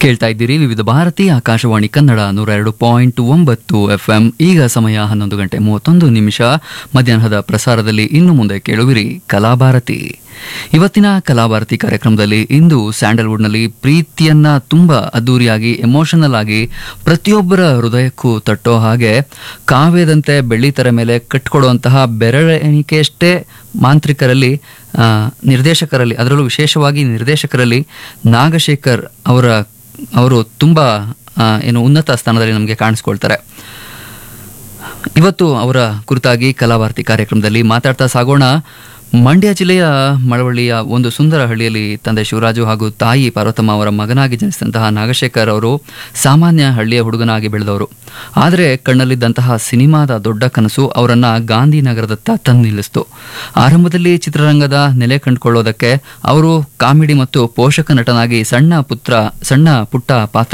ಕೇಳ್ತಾ ಇದ್ದೀರಿ ವಿವಿಧ ಭಾರತಿ ಆಕಾಶವಾಣಿ ಕನ್ನಡ ನೂರ ಎರಡು ಪಾಯಿಂಟ್ ಒಂಬತ್ತು ಎಫ್ ಎಂ ಈಗ ಸಮಯ ಹನ್ನೊಂದು ಗಂಟೆ ಮೂವತ್ತೊಂದು ನಿಮಿಷ ಮಧ್ಯಾಹ್ನದ ಪ್ರಸಾರದಲ್ಲಿ ಇನ್ನು ಮುಂದೆ ಕೇಳುವಿರಿ ಕಲಾಭಾರತಿ ಇವತ್ತಿನ ಕಲಾಭಾರತಿ ಕಾರ್ಯಕ್ರಮದಲ್ಲಿ ಇಂದು ಸ್ಯಾಂಡಲ್ವುಡ್ನಲ್ಲಿ ಪ್ರೀತಿಯನ್ನ ತುಂಬಾ ಅದ್ದೂರಿಯಾಗಿ ಎಮೋಷನಲ್ ಆಗಿ ಪ್ರತಿಯೊಬ್ಬರ ಹೃದಯಕ್ಕೂ ತಟ್ಟೋ ಹಾಗೆ ಕಾವ್ಯದಂತೆ ಬೆಳ್ಳಿತೆರೆ ಮೇಲೆ ಕಟ್ಕೊಡುವಂತಹ ಬೆರಳೆಣಿಕೆಯಷ್ಟೇ ಮಾಂತ್ರಿಕರಲ್ಲಿ ಆ, ನಿರ್ದೇಶಕರಲ್ಲಿ ಅದರಲ್ಲೂ ವಿಶೇಷವಾಗಿ ನಿರ್ದೇಶಕರಲ್ಲಿ ನಾಗಶೇಖರ್ ಅವರ ಅವರು ತುಂಬ ಏನು ಉನ್ನತ ಸ್ಥಾನದಲ್ಲಿ ನಮಗೆ ಕಾಣಿಸ್ಕೊಳ್ತಾರೆ ಇವತ್ತು ಅವರ ಕುರಿತಾಗಿ ಕಲಾಭಾರತಿ ಕಾರ್ಯಕ್ರಮದಲ್ಲಿ ಮಾತಾಡ್ತಾ ಸಾಗೋಣ ಮಂಡ್ಯ ಜಿಲ್ಲೆಯ ಮಳವಳ್ಳಿಯ ಒಂದು ಸುಂದರ ಹಳ್ಳಿಯಲ್ಲಿ ತಂದೆ ಶಿವರಾಜು ಹಾಗೂ ತಾಯಿ ಪಾರ್ವತಮ್ಮ ಅವರ ಮಗನಾಗಿ ಜನಿಸಿದಂತಹ ನಾಗಶೇಖರ್ ಅವರು ಸಾಮಾನ್ಯ ಹಳ್ಳಿಯ ಹುಡುಗನಾಗಿ ಬೆಳೆದವರು ಆದರೆ ಕಣ್ಣಲ್ಲಿದ್ದಂತಹ ಸಿನಿಮಾದ ದೊಡ್ಡ ಕನಸು ಅವರನ್ನ ಗಾಂಧಿನಗರದತ್ತ ತಂದು ನಿಲ್ಲಿಸಿತು ಆರಂಭದಲ್ಲಿ ಚಿತ್ರರಂಗದ ನೆಲೆ ಕಂಡುಕೊಳ್ಳೋದಕ್ಕೆ ಅವರು ಕಾಮಿಡಿ ಮತ್ತು ಪೋಷಕ ನಟನಾಗಿ ಸಣ್ಣ ಪುತ್ರ ಸಣ್ಣ ಪುಟ್ಟ ಪಾತ್ರ